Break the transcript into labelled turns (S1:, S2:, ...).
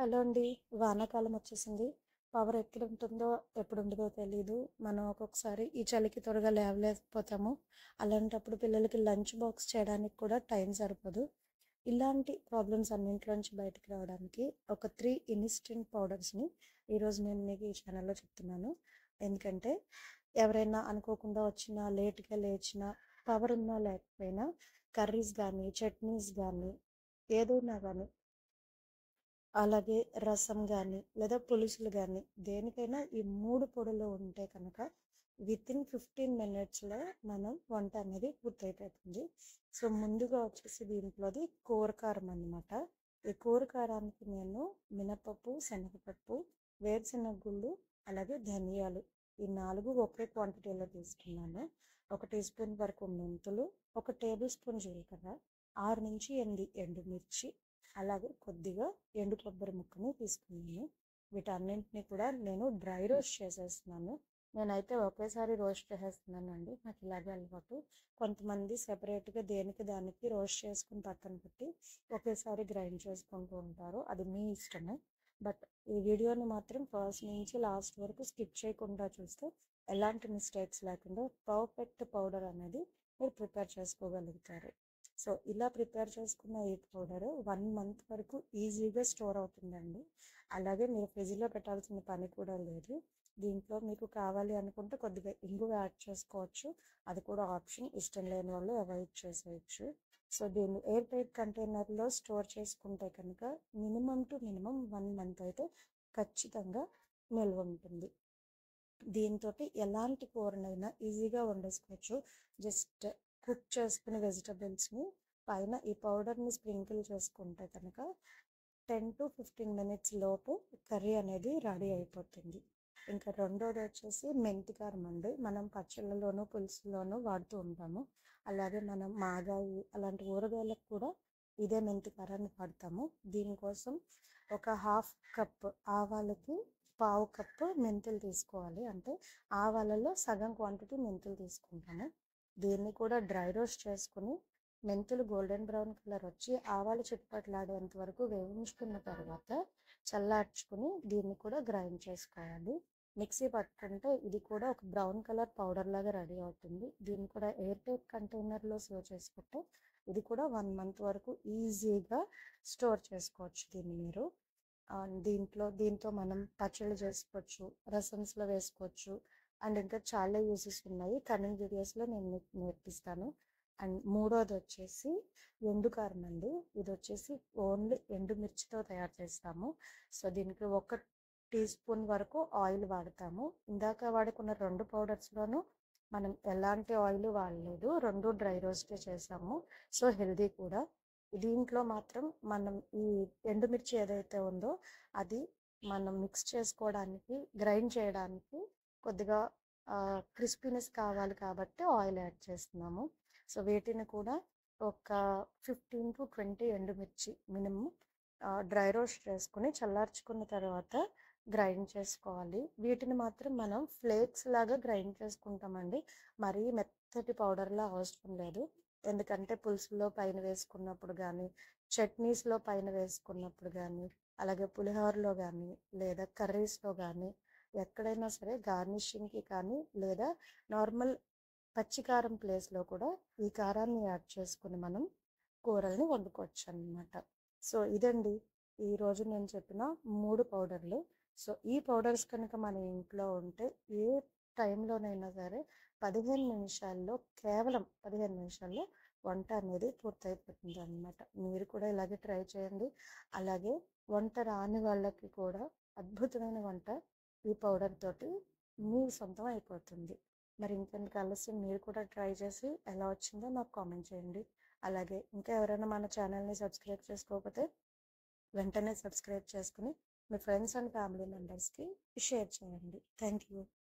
S1: hello అండి వానాకాలం వచ్చేసింది పవర్ ఎక్కడ ఉంటుందో ఎప్పుడు ఉంటుందో తెలీదు మనం ఒక్కొక్కసారి ఈ చలికి త్వరగా లేవలేకపోతాము అలాంటప్పుడు పిల్లలకి లంచ్ బాక్స్ చేయడానికి కూడా టైం సరిపోదు ఇలాంటి ప్రాబ్లమ్స్ అన్నింటిలోంచి బయటకు రావడానికి ఒక త్రీ ఇన్స్టెంట్ పౌడర్స్ని ఈరోజు నేను మీకు ఈ ఛానల్లో చెప్తున్నాను ఎందుకంటే ఎవరైనా అనుకోకుండా వచ్చినా లేట్గా లేచినా పవర్ ఉన్నా లేకపోయినా కర్రీస్ కానీ చట్నీస్ కానీ ఏదైనా కానీ అలాగే రసం కానీ లేదా పులుసులు కానీ దేనికైనా ఈ మూడు పొడులు ఉంటే కనుక విత్ ఇన్ ఫిఫ్టీన్ మినిట్స్లో మనం వంట అనేది పూర్తయిపోతుంది సో ముందుగా వచ్చేసి దీంట్లోది కూరకారం అనమాట ఈ కూరకారానికి నేను మినపప్పు శనగపప్పు వేరుశెనగ గుళ్ళు అలాగే ధనియాలు ఈ నాలుగు ఒకే క్వాంటిటీలో తీసుకున్నాను ఒక టీ స్పూన్ వరకు మెంతులు ఒక టేబుల్ స్పూన్ జీలకర్ర ఆరు నుంచి ఎనిమిది ఎండుమిర్చి అలాగే కొద్దిగా ఎండు కొబ్బరి ముక్కని తీసుకున్నాను వీటన్నింటినీ కూడా నేను డ్రై రోస్ట్ చేసేస్తున్నాను నేనైతే ఒకేసారి రోస్ట్ చేసేస్తున్నాను అండి నాకు ఇలాగే అలవాటు కొంతమంది సెపరేట్గా దేనికి దానికి రోస్ట్ చేసుకుని పక్కన పెట్టి ఒకేసారి గ్రైండ్ చేసుకుంటూ ఉంటారు అది మీ ఇష్టమే బట్ ఈ వీడియోని మాత్రం ఫస్ట్ నుంచి లాస్ట్ వరకు స్కిప్ చేయకుండా చూస్తే ఎలాంటి మిస్టేక్స్ లేకుండా పర్ఫెక్ట్ పౌడర్ అనేది మీరు ప్రిపేర్ చేసుకోగలుగుతారు సో ఇలా ప్రిపేర్ చేసుకున్న ఈ పౌడర్ వన్ మంత్ వరకు ఈజీగా స్టోర్ అవుతుందండి అలాగే మీరు ఫ్రిడ్జ్లో పెట్టాల్సిన పని కూడా లేదు దీంట్లో మీకు కావాలి అనుకుంటే కొద్దిగా ఇంగువ యాడ్ చేసుకోవచ్చు అది కూడా ఆప్షన్ ఇష్టం లేని వాళ్ళు అవాయిడ్ చేసేయచ్చు సో దీన్ని ఎయిర్ టైట్ కంటైనర్లో స్టోర్ చేసుకుంటే కనుక minimum to minimum one month అయితే ఖచ్చితంగా నిల్వ ఉంటుంది దీంతో ఎలాంటి కూరనైనా ఈజీగా వండేసుకోవచ్చు జస్ట్ కుక్ చేసుకుని వెజిటబుల్స్ని పైన ఈ పౌడర్ని స్ప్రింకిల్ చేసుకుంటే కనుక టెన్ టు ఫిఫ్టీన్ మినిట్స్ లోపు కర్రీ అనేది రెడీ అయిపోతుంది ఇంకా రెండోది వచ్చేసి మెంతి కారం అండి మనం పచ్చళ్ళలోనూ పులుసులోనూ వాడుతూ ఉంటాము అలాగే మనం మాగాయి అలాంటి ఊరగాయలకు కూడా ఇదే మెంతి కారాన్ని వాడతాము దీనికోసం ఒక హాఫ్ కప్ ఆవాలకి పావు కప్పు మెంతులు తీసుకోవాలి అంటే ఆవాలలో సగం క్వాంటిటీ మెంతులు తీసుకుంటాము దీన్ని కూడా డ్రై రోస్ట్ చేసుకుని మెంతులు గోల్డెన్ బ్రౌన్ కలర్ వచ్చి ఆవాలు చిట్టుపట్లాడేంత వరకు వేయించుకున్న తర్వాత చల్లార్చుకుని దీన్ని కూడా గ్రైండ్ చేసుకోవాలి మిక్సీ పట్టుకుంటే ఇది కూడా ఒక బ్రౌన్ కలర్ పౌడర్ లాగా రెడీ అవుతుంది దీన్ని కూడా ఎయిర్ టైట్ కంటైనర్లో సేవ్ చేసుకుంటే ఇది కూడా వన్ మంత్ వరకు ఈజీగా స్టోర్ చేసుకోవచ్చు దీన్ని మీరు దీంట్లో దీంతో మనం పచ్చళ్ళు చేసుకోవచ్చు రసమ్స్లో వేసుకోవచ్చు అండ్ ఇంకా చాలా యూసెస్ ఉన్నాయి కమింగ్ వీడియోస్లో నేను మీకు నేర్పిస్తాను అండ్ మూడోది వచ్చేసి ఎండుకారం అండి ఇది వచ్చేసి ఓన్లీ ఎండుమిర్చితో తయారు చేస్తాము సో దీనికి ఒక టీ స్పూన్ వరకు ఆయిల్ వాడతాము ఇందాక వాడుకున్న రెండు పౌడర్స్లోనూ మనం ఎలాంటి ఆయిల్ వాడలేదు రెండు డ్రై రోస్టే చేసాము సో హెల్దీ కూడా దీంట్లో మాత్రం మనం ఈ ఎండుమిర్చి ఏదైతే ఉందో అది మనం మిక్స్ చేసుకోవడానికి గ్రైండ్ చేయడానికి కొద్దిగా క్రిస్పీనెస్ కావాలి కాబట్టి ఆయిల్ యాడ్ చేస్తున్నాము సో వీటిని కూడా ఒక ఫిఫ్టీన్ టు ట్వంటీ ఎండుమిర్చి మినిమం డ్రై రోస్ట్ చేసుకుని చల్లార్చుకున్న తర్వాత గ్రైండ్ చేసుకోవాలి వీటిని మాత్రం మనం ఫ్లేక్స్ లాగా గ్రైండ్ చేసుకుంటామండి మరీ మెత్తటి పౌడర్లా అవసరం లేదు ఎందుకంటే పులుసులో పైన వేసుకున్నప్పుడు కానీ చట్నీస్లో పైన వేసుకున్నప్పుడు కానీ అలాగే పులిహోరలో కానీ లేదా కర్రీస్లో కానీ ఎక్కడైనా సరే గార్నిషింగ్కి కానీ లేదా నార్మల్ పచ్చికారం ప్లేస్లో కూడా ఈ కారాన్ని యాడ్ చేసుకుని మనం కూరల్ని వండుకోవచ్చు అనమాట సో ఇదండి ఈరోజు నేను చెప్పిన మూడు పౌడర్లు సో ఈ పౌడర్స్ కనుక మన ఇంట్లో ఉంటే ఏ టైంలోనైనా సరే పదిహేను నిమిషాల్లో కేవలం పదిహేను నిమిషాల్లో వంట అనేది పూర్తయిపోతుంది అనమాట మీరు కూడా ఇలాగే ట్రై చేయండి అలాగే వంట రాని వాళ్ళకి కూడా అద్భుతమైన వంట ఈ పౌడర్ తోటి మీ సొంతం అయిపోతుంది మరి ఇంకెందుకు ఆలస్యం మీరు కూడా ట్రై చేసి ఎలా వచ్చిందో నాకు కామెంట్ చేయండి అలాగే ఇంకా ఎవరైనా మన ఛానల్ని సబ్స్క్రైబ్ చేసుకోకపోతే వెంటనే సబ్స్క్రైబ్ చేసుకుని మీ ఫ్రెండ్స్ అండ్ ఫ్యామిలీ మెంబర్స్కి షేర్ చేయండి థ్యాంక్ యూ